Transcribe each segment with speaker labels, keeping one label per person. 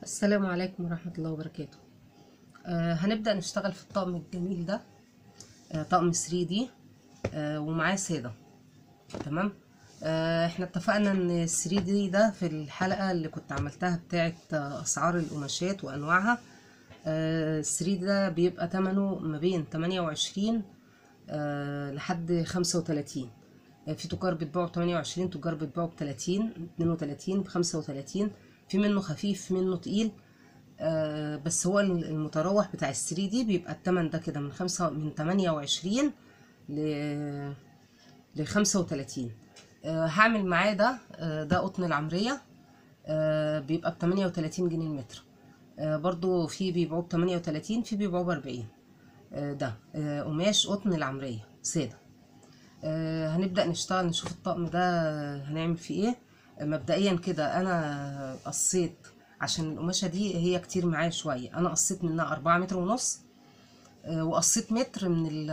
Speaker 1: السلام عليكم ورحمة الله وبركاته آه هنبدأ نشتغل في الطقم الجميل ده آه طقم 3 دي آه ومعاه سادة تمام آه احنا اتفقنا ان 3 دي ده في الحلقة اللي كنت عملتها بتاعت آه اسعار القماشات وانواعها آه 3 دي ده بيبقى تمنه ما بين 28 آه لحد 35 آه في تجار بتبيعه ب 28 تجار بتبيعه ب 30 32 ب 35 في منه خفيف منه تقيل آه بس هو المتراوح بتاع الثري دي بيبقى التمن ده كده من خمسة من تمانية وعشرين ل لخمسة وتلاتين آه هعمل معاه ده آه ده قطن العمرية آه بيبقى بتمانية وتلاتين جنيه المتر آه برضو في بيبيعوه بتمانية وتلاتين في بيبيعوه بأربعين آه ده آه قماش قطن العمرية سادة آه هنبدأ نشتغل نشوف الطقم ده هنعمل فيه ايه مبدئيا كده انا قصيت عشان القماشه دي هي كتير معايا شويه انا قصيت منها أربعة متر ونص وقصيت متر من ال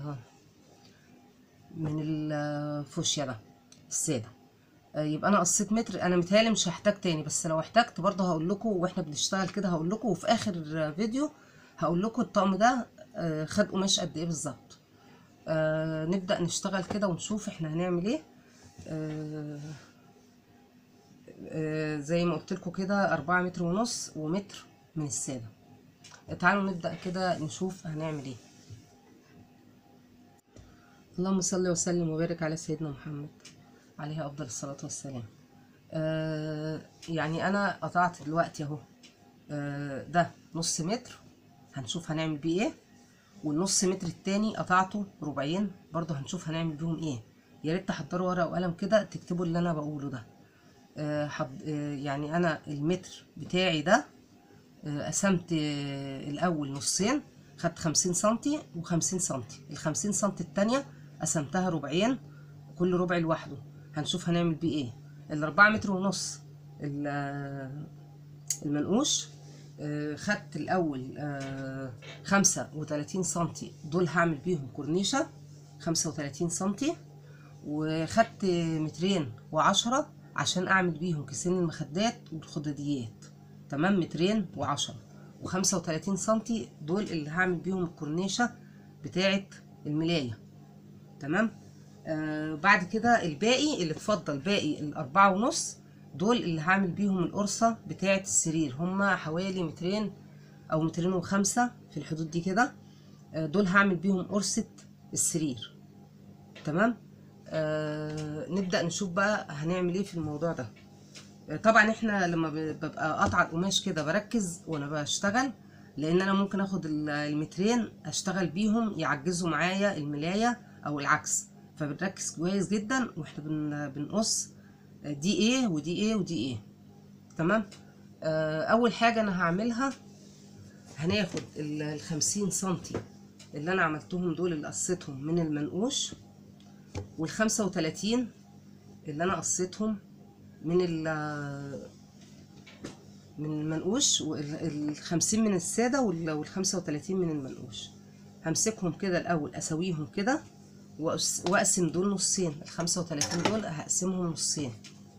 Speaker 1: من الفوشيا ده الساده يبقى انا قصيت متر انا متهيألي مش هحتاج تاني بس لو احتجت برضه هقول لكم واحنا بنشتغل كده هقول لكم وفي اخر فيديو هقول لكم الطقم ده خد قماش قد ايه بالظبط نبدأ نشتغل كده ونشوف احنا هنعمل ايه زي ما قلت لكم كده أربعة متر ونص ومتر من السادة تعالوا نبدأ كده نشوف هنعمل ايه اللهم صل وسلم وبارك على سيدنا محمد عليه أفضل الصلاة والسلام آه يعني أنا قطعت دلوقتي أهو آه ده نص متر هنشوف هنعمل بيه ايه والنص متر التاني قطعته ربعين برضه هنشوف هنعمل بيهم ايه يا ريت تحضروا ورقة وقلم كده تكتبوا اللي أنا بقوله ده آه حض... آه يعني انا المتر بتاعي ده آه قسمت الاول نصين خدت خمسين سنتي وخمسين سنتي الخمسين سنتي التانية قسمتها ربعين كل ربع لوحده هنشوف هنعمل بيه ايه الاربعة متر ونص المنقوش خدت الاول خمسة وتلاتين سنتي دول هعمل بيهم كورنيشة خمسة وتلاتين سنتي وخدت مترين وعشرة عشان اعمل بيهم كيسين المخدات والخداديات تمام مترين وعشرة وخمسة وتلاتين سنتي دول اللي هعمل بيهم الكورنيشة بتاعة الملاية تمام آه بعد كده الباقي اللي اتفضل باقي الاربعة ونص دول اللي هعمل بيهم القرصة بتاعة السرير هما حوالي مترين او مترين وخمسة في الحدود دي كده آه دول هعمل بيهم قرصة السرير تمام آه نبدأ نشوف بقى هنعمل ايه في الموضوع ده آه طبعا احنا لما ببقى قاطعه القماش كده بركز وانا بشتغل لان انا ممكن اخد المترين اشتغل بيهم يعجزوا معايا الملايه او العكس فبنركز كويس جدا واحنا بن بنقص دي ايه ودي ايه ودي ايه تمام آه اول حاجه انا هعملها هناخد الخمسين سنتي اللي انا عملتهم دول اللي قصيتهم من المنقوش والخمسة وتلاتين اللي انا قصيتهم من ال من المنقوش والخمسين من السادة والخمسة وتلاتين من المنقوش همسكهم كده الاول اسويهم كده واقسم دول نصين الخمسة وتلاتين دول هقسمهم نصين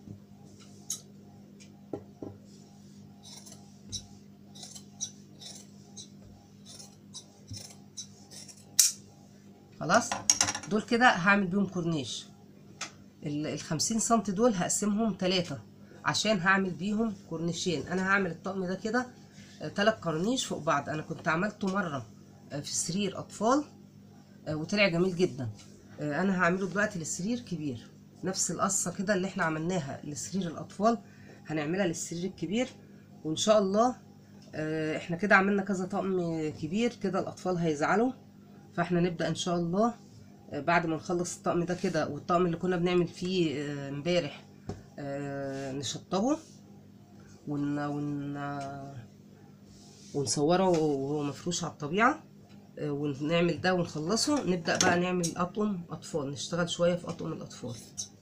Speaker 1: خلاص دول كده هعمل بيهم كورنيش الخمسين سنتي دول هقسمهم تلاتة عشان هعمل بيهم كورنيشين انا هعمل الطقم ده كده تلات كورنيش فوق بعض انا كنت عملته مرة في سرير اطفال وطلع جميل جدا انا هعمله دلوقتي للسرير كبير نفس القصة كده اللي احنا عملناها لسرير الاطفال هنعملها للسرير الكبير وان شاء الله احنا كده عملنا كذا طقم كبير كده الاطفال هيزعلوا فاحنا نبدأ ان شاء الله بعد ما نخلص الطقم ده كده والطقم اللي كنا بنعمل فيه امبارح نشطبه ون ون ونصوره وهو مفروش على الطبيعة ونعمل ده ونخلصه نبدأ بقى نعمل أطقم أطفال نشتغل شوية في أطقم الأطفال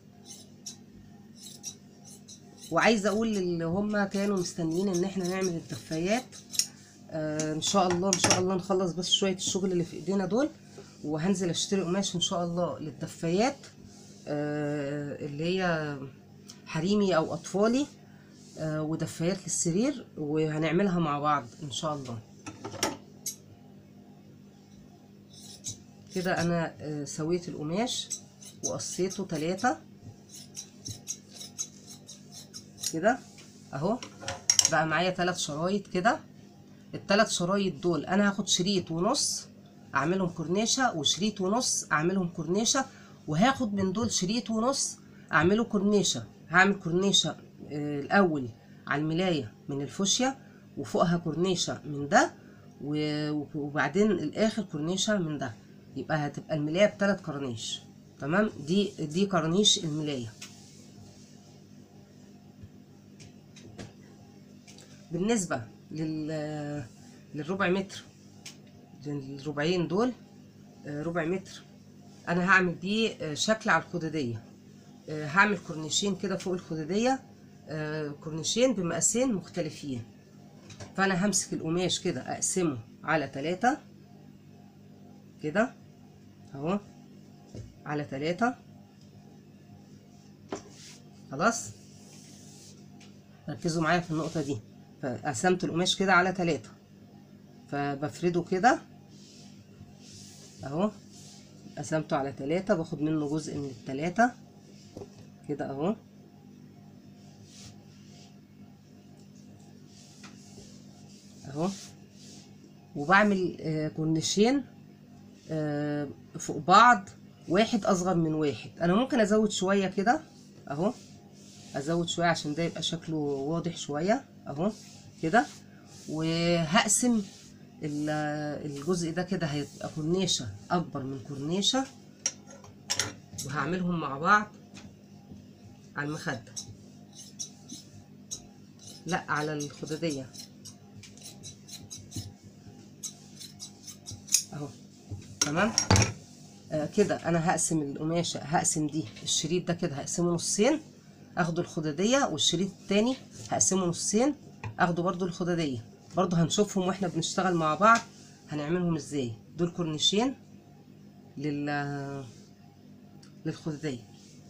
Speaker 1: وعايزة أقول اللي هما كانوا مستنيين إن احنا نعمل الدفايات آه إن شاء الله إن شاء الله نخلص بس شوية الشغل اللي في إيدينا دول وهنزل اشتري قماش ان شاء الله للدفايات آه اللي هي حريمي او اطفالي آه، ودفايات للسرير وهنعملها مع بعض ان شاء الله كده انا آه، سويت القماش وقصيته تلاتة كده اهو بقى معايا تلات شرايط كده التلات شرايط دول انا هاخد شريط ونص اعملهم كورنيشة وشريط ونص اعملهم كورنيشة وهاخد من دول شريط ونص اعمله كورنيشة هعمل كورنيشة آه، الاول على الملاية من الفوشيا وفوقها كورنيشة من ده و- وبعدين الاخر كورنيشة من ده يبقى هتبقى الملاية بتلات كرانيش تمام دي دي كرانيش الملاية بالنسبة لل للربع متر للربعين دول آه، ربع متر انا هعمل بيه آه، شكل على الخدادية آه، هعمل كورنيشين كده فوق الخدادية آه، كورنيشين بمقاسين مختلفين فانا همسك القماش كده اقسمه على تلاتة كده اهو على تلاتة خلاص ركزوا معايا في النقطة دي فقسمت القماش كده على تلاتة فبفرده كده اهو قسمته على تلاتة باخد منه جزء من التلاتة كده اهو اهو وبعمل آه، كورنيشين آه، فوق بعض واحد اصغر من واحد انا ممكن ازود شوية كده اهو ازود شوية عشان ده يبقى شكله واضح شوية اهو كده وهقسم ال- الجزء ده كده هيبقى كورنيشة اكبر من كورنيشة وهعملهم مع بعض على المخدة لا على الخدادية اهو تمام آه كده انا هقسم القماشة هقسم دي الشريط ده كده هقسمه نصين اخده الخدادية والشريط التاني هقسمه نصين اخده برضو الخدادية برضو هنشوفهم واحنا بنشتغل مع بعض هنعملهم ازاي دول كورنيشين لل للخدادية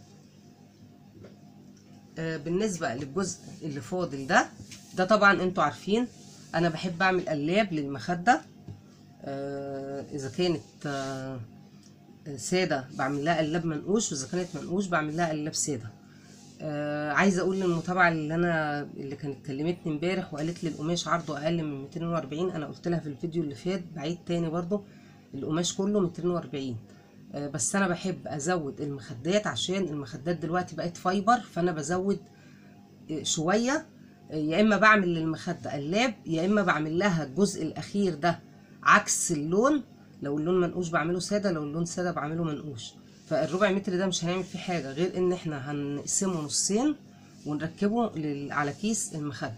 Speaker 1: آه، بالنسبة للجزء اللي فاضل ده ده طبعا انتوا عارفين انا بحب اعمل قلاب للمخدة آه، اذا كانت آه، سادة بعمل لها قلاب منقوش واذا كانت منقوش بعمل لها قلاب سادة آه، عايزه اقول للمتابعه اللي انا اللي كانت كلمتني امبارح وقالت لي القماش عرضه اقل من 240 انا قلت لها في الفيديو اللي فات بعيد تاني برضو القماش كله 240 آه، بس انا بحب ازود المخدات عشان المخدات دلوقتي بقت فايبر فانا بزود آه، شويه آه، يا اما بعمل للمخده قلاب يا اما بعمل لها الجزء الاخير ده عكس اللون لو اللون منقوش بعمله ساده لو اللون ساده بعمله منقوش فالربع متر ده مش هنعمل فيه حاجه غير ان احنا هنقسمه نصين ونركبه لل- على كيس المخده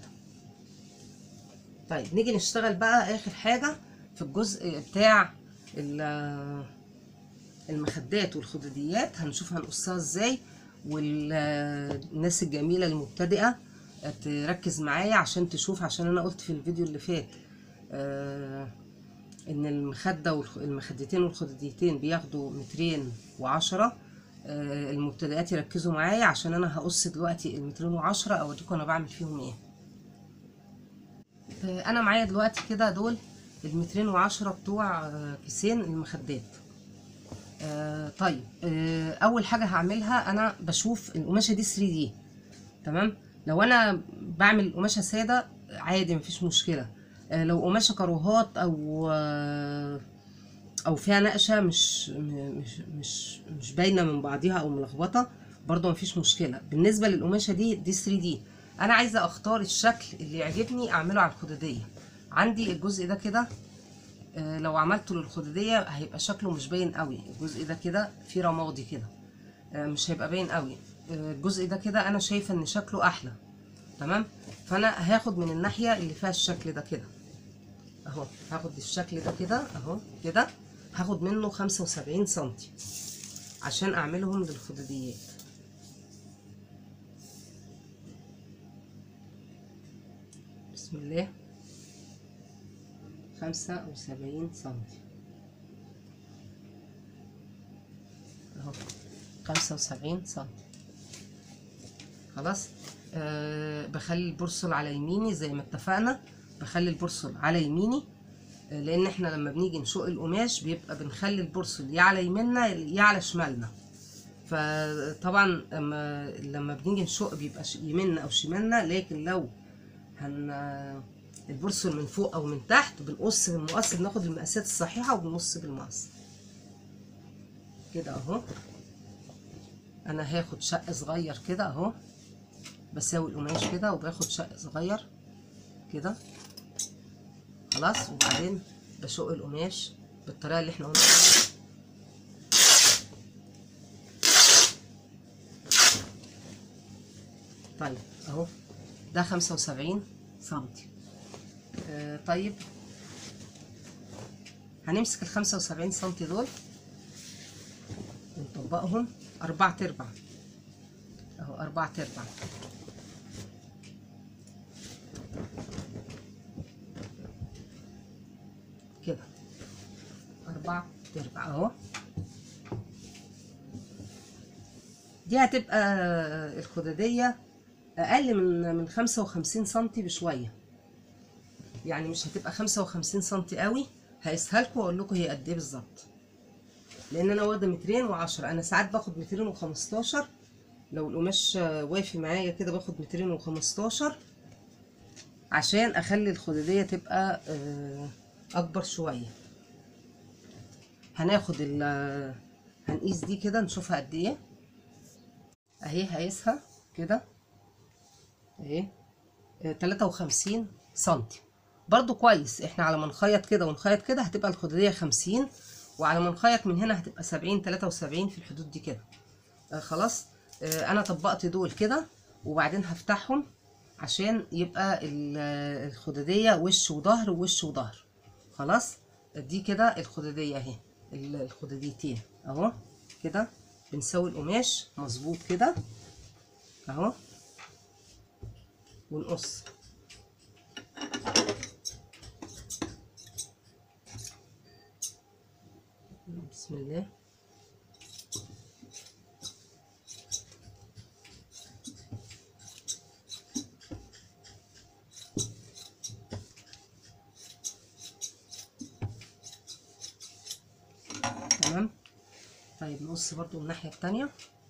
Speaker 1: طيب نيجي نشتغل بقى اخر حاجه في الجزء بتاع ال- المخدات والخداديات هنشوف هنقصها ازاي والناس الجميله المبتدئه تركز معايا عشان تشوف عشان انا قلت في الفيديو اللي فات آه ان المخده والمخدتين والخداديتين بياخدوا مترين وعشرة آه المبتدئات يركزوا معايا عشان انا هقص دلوقتي المترين وعشرة اوريكم انا بعمل فيهم ايه آه انا معايا دلوقتي كده دول المترين وعشرة بتوع آه كيسين المخدات آه طيب آه اول حاجه هعملها انا بشوف القماشه دي 3 دي تمام لو انا بعمل قماشه ساده عادي مفيش مشكله آه لو قماشه كروهات او آه او فيها نقشه مش م- مش مش مش باينه من بعضيها او ملخبطه برضو مفيش مشكله بالنسبه للقماشه دي دي 3 دي انا عايزه اختار الشكل اللي يعجبني اعمله على الخداديه عندي الجزء ده كده آه، لو عملته للخدادية هيبقى شكله مش باين قوي الجزء ده كده فيه رمادي كده آه، مش هيبقى باين قوي آه، الجزء ده كده انا شايفة ان شكله احلى تمام فانا هاخد من الناحية اللي فيها الشكل ده كده اهو هاخد الشكل ده كده اهو كده هاخد منه خمسة وسبعين سنتي عشان اعملهم للخداديات بسم الله خمسة وسبعين سنتي اهو خمسة وسبعين سنتي خلاص آه بخلي البرسل على يميني زي ما اتفقنا بخلي البرسل على يميني آه لان احنا لما بنيجي نشق القماش بيبقى بنخلي البرسل يا على يميننا يا على شمالنا فطبعا لما لما بنيجي نشق بيبقى ش- يميننا او شمالنا لكن لو هن البرسل من فوق او من تحت بنقص بالمقص بناخد المقاسات الصحيحه وبنقص بالمقص كده اهو انا هاخد شق صغير كده اهو بساوي القماش كده وباخد شق صغير كده خلاص وبعدين بشق القماش بالطريقه اللي احنا قلنا عليها. طيب اهو ده خمسة وسبعين سنتي آه طيب هنمسك الخمسة وسبعين سنتي دول ونطبقهم أربعة تربع أهو أربعة تربع كده أربعة تربع أهو دي هتبقى الخدادية أقل من من خمسة وخمسين سنتي بشوية يعني مش هتبقى خمسة وخمسين سنتي قوي هقيسها لكم وأقول لكم هي قد إيه بالظبط لان انا واخده مترين وعشرة انا ساعات باخد مترين وخمستاشر لو القماش وافي معايا كده باخد مترين وخمستاشر عشان اخلي الخدادية تبقى آه، اكبر شوية هناخد ال هنقيس دي كده نشوفها قد ايه اهي هقيسها كده اهي آه، تلاتة وخمسين سنتي برضو كويس احنا على ما نخيط كده ونخيط كده هتبقى الخدادية خمسين وعلى ما نخيط من هنا هتبقى سبعين تلاتة وسبعين في الحدود دي كده آه خلاص آه انا طبقت دول كده وبعدين هفتحهم عشان يبقى ال- آه، الخدادية وش وظهر ووش وظهر خلاص دي كده الخدادية اهي ال- الخداديتين اهو كده بنسوي القماش مظبوط كده اهو ونقص بسم الله تمام طيب نقص برضو من الناحية التانية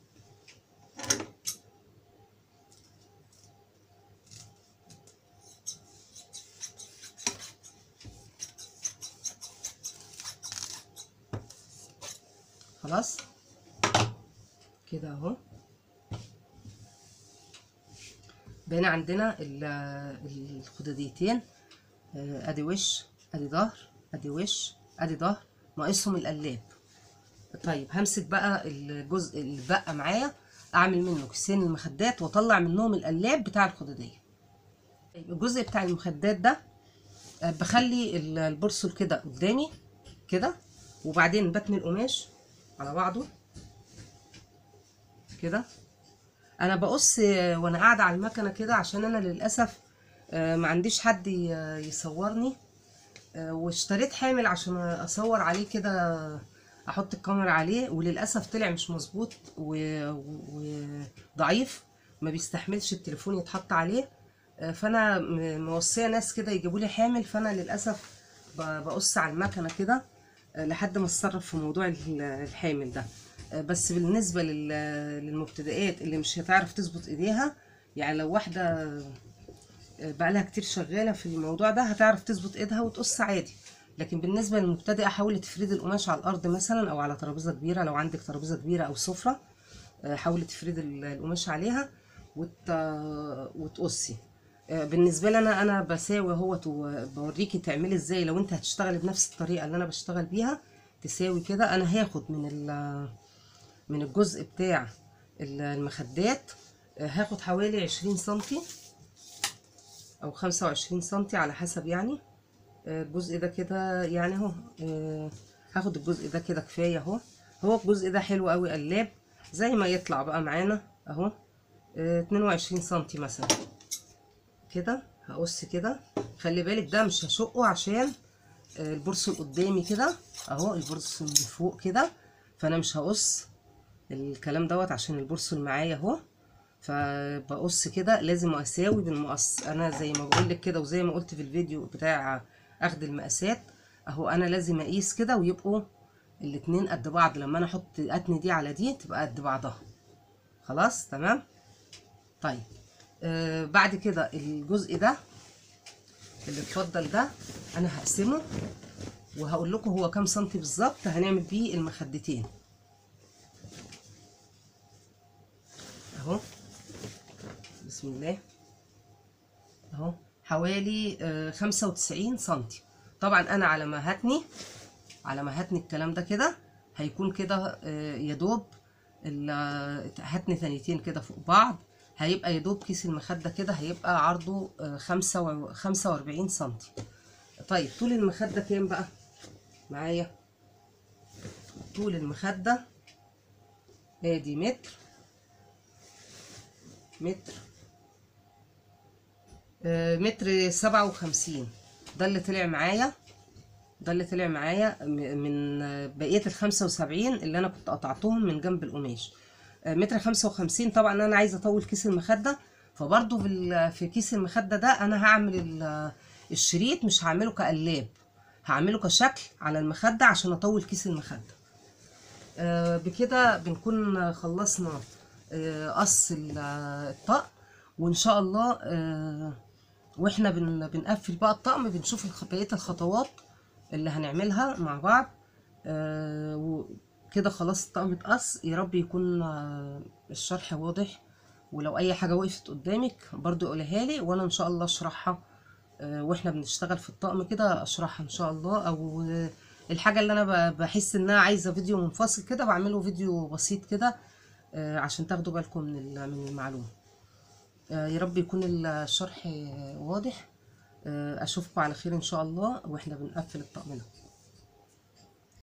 Speaker 1: خلاص كده اهو بقينا عندنا ال- الخداديتين آه، ادي وش ادي ظهر ادي وش ادي ظهر ناقصهم القلاب طيب همسك بقى الجزء اللي بقى معايا اعمل منه كيسين المخدات واطلع منهم القلاب بتاع الخداديه طيب الجزء بتاع المخدات ده آه، بخلي ال- البرسل كده قدامي كده وبعدين بتني القماش على بعضه كده انا بقص آه، وانا قاعده على المكنه كده عشان انا للاسف آه، ما عنديش حد ي- يصورني آه، واشتريت حامل عشان اصور عليه كده احط الكاميرا عليه وللاسف طلع مش مظبوط و- وضعيف ما بيستحملش التليفون يتحط عليه آه، فانا م- موصيه ناس كده يجيبوا لي حامل فانا للاسف ب- بقص على المكنه كده آه، لحد ما اتصرف في موضوع ال- الحامل ده آه، بس بالنسبه لل- للمبتدئات اللي مش هتعرف تظبط ايديها يعني لو واحده بقالها كتير شغالة في الموضوع ده هتعرف تظبط ايدها وتقص عادي لكن بالنسبة للمبتدئة حاولي تفردي القماش على الأرض مثلا أو على ترابيزة كبيرة لو عندك ترابيزة كبيرة أو سفرة آه، حاولي تفردي ال- القماش عليها وت... وتقصي آه، بالنسبة لي أنا أنا بساوي اهوت وبوريكي تعملي ازاي لو انت هتشتغلي بنفس الطريقة اللي أنا بشتغل بيها تساوي كده أنا هاخد من ال... من الجزء بتاع ال- المخدات آه، هاخد حوالي عشرين سنتي او خمسة وعشرين سنتي على حسب يعني آه، الجزء ده كده يعني اهو آه، هاخد الجزء ده كده كفايه اهو هو الجزء ده حلو قوي قلاب زي ما يطلع بقى معانا اهو آه، اتنين وعشرين سنتي مثلا كده هقص كده خلي بالك ده مش هشقه عشان آه، البرسل قدامي كده اهو البرسل من فوق كده فانا مش هقص الكلام دوت عشان البرسل معايا اهو فبقص كده لازم اساوي بالمقص انا زي ما بقول لك كده وزي ما قلت في الفيديو بتاع اخد المقاسات اهو انا لازم اقيس كده ويبقوا الاتنين قد بعض لما انا احط اتني دي على دي تبقى قد بعضها خلاص تمام طيب آه بعد كده الجزء ده اللي اتفضل ده انا هقسمه وهقول لكم هو كام سنتي بالظبط هنعمل بيه المخدتين اهو بسم الله اهو حوالي آه، خمسة وتسعين سنتي طبعا انا على ما هتني على ما هتني الكلام ده كده هيكون كده آه، يا دوب ال- آه، هتني ثانيتين كده فوق بعض هيبقى يا دوب كيس المخدة كده هيبقى عرضه آه، خمسة و- خمسة وأربعين سنتي طيب طول المخدة كام بقى معايا طول المخدة ادي متر متر آه، متر سبعة وخمسين ده اللي طلع معايا ده اللي طلع معايا م- من آه، بقية الخمسة وسبعين اللي أنا كنت قطعتهم من جنب القماش آه، متر خمسة وخمسين طبعا أنا عايزة أطول كيس المخدة فبرضو في, ال- في كيس المخدة ده أنا هعمل ال- الشريط مش هعمله كقلاب هعمله كشكل على المخدة عشان أطول كيس المخدة آه، بكده بنكون خلصنا آه، قص ال- الطقم وان شاء الله آه، واحنا بن- بنقفل بقى الطقم بنشوف الخ- بقيه الخطوات اللي هنعملها مع بعض آه، وكده خلاص الطقم اتقص يا رب يكون آه، الشرح واضح ولو اي حاجه وقفت قدامك برضو قولها لي وانا ان شاء الله اشرحها آه، واحنا بنشتغل في الطقم كده اشرحها ان شاء الله او آه، الحاجه اللي انا ب- بحس انها عايزه فيديو منفصل كده بعمله فيديو بسيط كده آه، عشان تاخدوا بالكم من ال- من المعلومه آه، يا رب يكون الشرح آه، واضح آه، اشوفكم على خير ان شاء الله واحنا بنقفل الطقم ده